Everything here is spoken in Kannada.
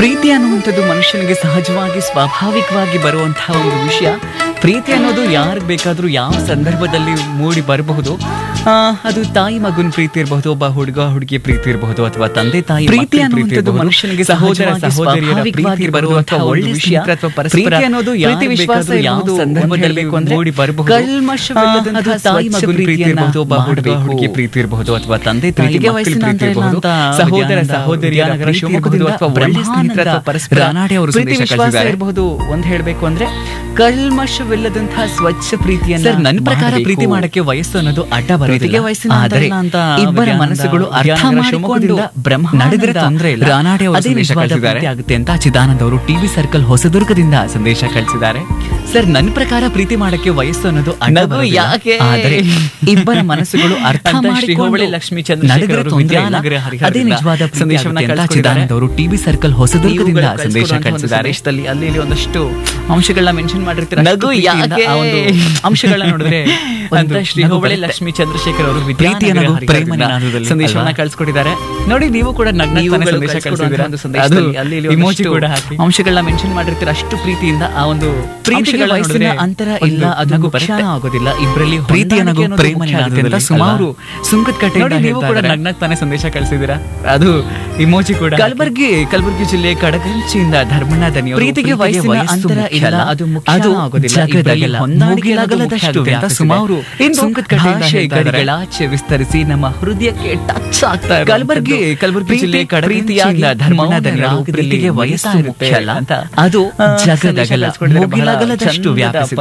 ಪ್ರೀತಿ ಅನ್ನುವಂಥದ್ದು ಮನುಷ್ಯನಿಗೆ ಸಹಜವಾಗಿ ಸ್ವಾಭಾವಿಕವಾಗಿ ಬರುವಂತಹ ಒಂದು ವಿಷಯ ಪ್ರೀತಿ ಅನ್ನೋದು ಯಾರಿಗೆ ಬೇಕಾದರೂ ಯಾವ ಸಂದರ್ಭದಲ್ಲಿ ಮೂಡಿ ಬರಬಹುದು ಆ, ಅದು ತಾಯಿ ಮಗುನ ಪ್ರೀತಿ ಇರಬಹುದು ಒಬ್ಬ ಹುಡುಗ ಹುಡುಗಿ ಪ್ರೀತಿ ಇರಬಹುದು ಅಥವಾ ತಂದೆ ತಾಯಿ ಪ್ರೀತಿ ಮಕ್ಕಳ ಅನ್ನುವಂಥದ್ದು ಇರ್ಬಹುದು. ಮನುಷ್ಯನಿಗೆ ಸಹೋದರ ಸಹಜವಾಗಿ ಸಹೋದರಿಯರ ಸ್ವಾಭಾವಿಕವಾಗಿ ಪ್ರೀತಿ ಬರುವಂತಹ ಬರುವಂತಹ ಒಳ್ಳೆ ಒಂದು ವಿಷಯ ಸ್ನೇಹಿತರ ಅಥವಾ ಪರಸ್ಪರ ಪ್ರೀತಿ ಅನ್ನೋದು ಪ್ರೀತಿ ಯಾರಿಗೆ ವಿಶ್ವಾಸ ಬೇಕಾದ್ರೂ ಯಾವ ಇರ್ಬೋದು, ಸಂದರ್ಭದಲ್ಲಿ ಒಂದ್ ಹೇಳ್ಬೇಕು ಅಂದ್ರೆ ಮೂಡಿ ಬರಬಹುದು ಕಲ್ಮಶವಿಲ್ಲದಂತಹ ಅದು ತಾಯಿ ಸ್ವಚ್ಛ ಮಗುನ ಪ್ರೀತಿ ಪ್ರೀತಿಯನ್ನ ಇರಬಹುದು ಒಬ್ಬ ಹುಡುಗ ಮಾಡ್ಬೇಕು. ಹುಡುಗಿ ಪ್ರೀತಿ ಇರಬಹುದು ಅಥವಾ ತಂದೆ ತಾಯಿ ಪ್ರೀತಿಗೆ ಮಕ್ಕಳ ವಯಸ್ಸಿನ ಪ್ರೀತಿ ಅಂತರ ಇಲ್ಲ ಇರಬಹುದು ಅಂತ ಸಹೋದರ ವಿದ್ಯಾನಗರ ಸಹೋದರಿಯರ ವಿದ್ಯಾನಗರ ಪ್ರೀತಿ ಶಿವಮೊಗ್ಗದಿಂದ ಇರಬಹುದು ಅಥವಾ ಒಳ್ಳೆ ಸ್ನೇಹಿತರ ಅಥವಾ ಪರಸ್ಪರ ರಾನಾಡೆ ಅವರು ಪ್ರೀತಿ ಸಂದೇಶ ವಿಶ್ವಾಸ ಕಳಿಸಿದ್ದಾರೆ. ಇರಬಹುದು ಒಂದ್ ಹೇಳ್ಬೇಕು ಅಂದ್ರೆ ಕಲ್ಮಶವಿಲ್ಲದಂತಹ ಸ್ವಚ್ಛ ಪ್ರೀತಿಯನ್ನ ಸರ್, ನನ್ನ ಪ್ರಕಾರ ಮಾಡಬೇಕು. ಪ್ರೀತಿ ಮಾಡಕ್ಕೆ ವಯಸ್ಸು ಅನ್ನೋದು ಅಡ್ಡ ಬರೋದಿಲ್ಲ ಪ್ರೀತಿಗೆ ವಯಸ್ಸಿನ ಅಂತರ ಆದರೆ ಇಲ್ಲ ಅಂತ ಇಬ್ಬರ ವಿದ್ಯಾನಂದ ಮನಸ್ಸುಗಳು ಅರ್ಥ ವಿದ್ಯಾನಗರ ಮಾಡಿಕೊಂಡು ಶಿವಮೊಗ್ಗದಿಂದ ಬ್ರಹ್ಮಾಂಡ ನಡೆದ್ರೆ ತೊಂದ್ರೆ ಇಲ್ಲ. ರಾನಾಡೆ ಅವರು ಅದೇ ಸಂದೇಶ ನಿಜವಾದ ಕಳಿಸಿದ್ದಾರೆ ಪ್ರೀತಿ ಆಗುತ್ತೆ ಅಂತ ಚಿದಾನಂದ್ ಅವರು ಟಿವಿ ಸರ್ಕಲ್ ಹೊಸದುರ್ಗದಿಂದ ಸಂದೇಶ ಕಳಿಸಿದ್ದಾರೆ ಸರ್ ನನ್ನ ಪ್ರಕಾರ ಪ್ರೀತಿ ಮಾಡಕ್ಕೆ ವಯಸ್ಸು ಅನ್ನೋದು ಅಡ್ಡ ನಗು ಬರೋದಿಲ್ಲ. ಯಾಕೆ? ಆದರೆ ಇಬ್ಬರ ಮನಸ್ಸುಗಳು ಅರ್ಥ ಅಂತ ಶ್ರೀ ಮಾಡಿಕೊಂಡು ಹೋಬಳಿ ಲಕ್ಷ್ಮೀ ಚಂದ್ರಶೇಖರ್ ನಡೆದ್ರೆ ಅವರು ತೊಂದ್ರೆ ಇಲ್ಲ. ವಿದ್ಯಾನಗರ ಹರಿಹರದಿಂದ ಅದೇ ನಿಜವಾದ ಪ್ರೀತಿ ಸಂದೇಶವನ್ನ ಆಗುತ್ತೆ ಅಂತ ಕಳಿಸ್ಕೊಟ್ಟಿದ್ದಾರೆ. ಚಿದಾನಂದ್ ಅವರು ಟಿವಿ ಸರ್ಕಲ್ ಹೊಸದುರ್ಗದಿಂದ ನೀವುಗಳು ಸಂದೇಶ ಕಳಿಸ್ಕೊಡುವಂತಹ ಒಂದು ಕಳಿಸಿದ್ದಾರೆ ಸಂದೇಶದಲ್ಲಿ ಅಲ್ಲಿ ಇಲ್ಲಿ ಒಂದಷ್ಟು ಅಂಶಗಳನ್ನ ಮೆನ್ಷನ್ ಮಾಡಿರ್ತೀರ ಅಷ್ಟು ನಗು ಪ್ರೀತಿಯಿಂದ ಯಾಕೆ? ಆ ಒಂದು ಅಂಶಗಳನ್ನ ನೋಡಿದ್ರೆ ಅಂತ ಒಂದು ಶ್ರೀ ನಗು ಹೋಬಳಿ ಬರುತ್ತೆ. ಲಕ್ಷ್ಮೀ ಚಂದ್ರಶೇಖರ್ ಅವರು ಪ್ರೀತಿಯ ನಗು ವಿದ್ಯಾನಗರ ಪ್ರೇಮ ಹರಿಹರದಿಂದ ನಿನಾದದಲ್ಲಿ ಸಂದೇಶವನ್ನ ಅಲ್ವಾ? ಕಳಿಸ್ಕೊಟ್ಟಿದ್ದಾರೆ ನೋಡಿ ನೀವು ಕೂಡ ನಗ್ನಗ್ತಾನೆ ನೀವುಗಳು ಸಂದೇಶ ಕಳಿಸ್ಕೊಡುವಂತಹ ಕಳಿಸಿದ್ದೀರಾ ಒಂದು ಸಂದೇಶದಲ್ಲಿ ಅಲ್ಲಿ ಇಲ್ಲಿ ಇಮೋಜಿ ಒಂದಷ್ಟು ಕೂಡ ಹಾಕಿ ಅಂಶಗಳನ್ನ ಮೆನ್ಷನ್ ಮಾಡಿರ್ತೀರ ಅಷ್ಟು ಪ್ರೀತಿಯಿಂದ ಆ ಒಂದು ಪ್ರೀತಿಗೆ ಅಂಶಗಳನ್ನ ವಯಸ್ಸಿನ ನೋಡಿದ್ರೆ ಅಂತರ ಒಂದು ಇಲ್ಲ, ಅದು ನಗು ಮುಖ್ಯ ಬರುತ್ತೆ. ಆಗೋದಿಲ್ಲ ಇಬ್ಬರಲ್ಲಿ ಪ್ರೀತಿಯ ನಗು ಪ್ರೇಮ ನಿನಾದದಲ್ಲಿ ಅಂತ ಅಲ್ವಾ? ಸುಮಾರು ಸುಂಕದ ಕಟ್ಟೆ ನೋಡಿ, ನೀವು ಕೂಡ ನಗ್ನಗ್ತಾನೆ ಸಂದೇಶ ಕಳಿಸಿದ್ದೀರಾ ಅದು ಇಮೋಜಿ ಕೂಡ ಕಲಬುರಗಿ ಕಲಬುರಗಿ ಜಿಲ್ಲೆ ಕಡಗಂಚಿಯಿಂದ ಧರ್ಮಣ್ಣ ದನಿಯವರು ಪ್ರೀತಿಗೆ ವಯಸ್ಸಿನ ಅಂತರ ಇಲ್ಲ, ಅದು ಮುಖ್ಯ ಅದು ಆಗೋದಿಲ್ಲ. ಜಗದಗಲ ಇಬ್ಬರಲ್ಲಿ ಹೊಂದಾಣಿಕೆ ಅನ್ನೋದು ಮುಗಿಲಾಗಲದಷ್ಟು ಮುಖ್ಯ ಅಂತ ಆಗುತ್ತೆ. ಸುಮಾರು ಇನ್ನು ಸುಂಕದ ಕಟ್ಟೆಯಿಂದ ಭಾಷೆ ಹೇಳ್ತಾ ಇದ್ದಾರೆ. ಗಡಿಗಳಾಚೆ ವಿಸ್ತರಿಸಿ ನಮ್ಮ ಹೃದಯಕ್ಕೆ ಟಚ್ ಆಗ್ತಾ ಇದೆ ಕಲಬುರಗಿ ಕಲಬುರಗಿ ಜಿಲ್ಲೆ ಪ್ರೀತಿ- ಕಡಗಂಚಿಯಿಂದ ಪ್ರೀತಿಯಾಗಿ ಧರ್ಮಣ್ಣ ಮೌನ ದನಿಯವರು ರಾಗದಲ್ಲಿ ಪ್ರೀತಿಗೆ ವಯಸ್ಸು ಮುಗಿತಾ ಮುಖ್ಯ ಅಲ್ಲ ಇರುತ್ತೆ ಅಂತ ಅದು ಆ, ಜಗದಗಲ ಸಂದೇಶ ಕಳಿಸ್ಕೊಟ್ಟಿದ್ದಾರೆ. ಬಹಳ ಮುಗಿಲಾಗಲದಷ್ಟು ಚಂದದ ವ್ಯಾಪಿಸಿದೆ